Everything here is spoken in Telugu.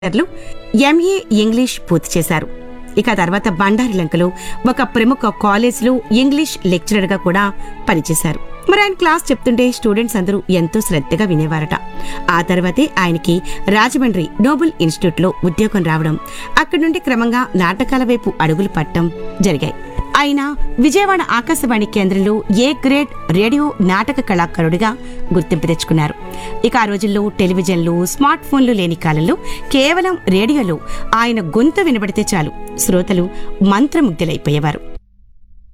లు ఎంఏ ఇంగ్లీష్ పూర్తి చేశారు ఇక తర్వాత బండారి లంకలో ఒక ప్రముఖ కాలేజ్లో ఇంగ్లీష్ లెక్చరర్గా కూడా పనిచేశారు మరి ఆయన క్లాస్ చెప్తుంటే స్టూడెంట్స్ అందరూ ఎంతో శ్రద్ధగా వినేవారట ఆ తర్వాతే ఆయనకి రాజమండ్రి నోబెల్ ఇన్స్టిట్యూట్లో ఉద్యోగం రావడం అక్కడి నుండి క్రమంగా నాటకాల వైపు అడుగులు పట్టడం జరిగాయి ఆయన విజయవాడ ఆకాశవాణి కేంద్రంలో ఏ గ్రేడ్ రేడియో నాటక కళాకారుడిగా గుర్తింపు తెచ్చుకున్నారు ఇక ఆ రోజుల్లో టెలివిజన్లు స్మార్ట్ ఫోన్లు లేని కాలంలో కేవలం రేడియోలో ఆయన గొంతు వినబడితే చాలు శ్రోతలు మంత్రముగ్ధులైపోయేవారు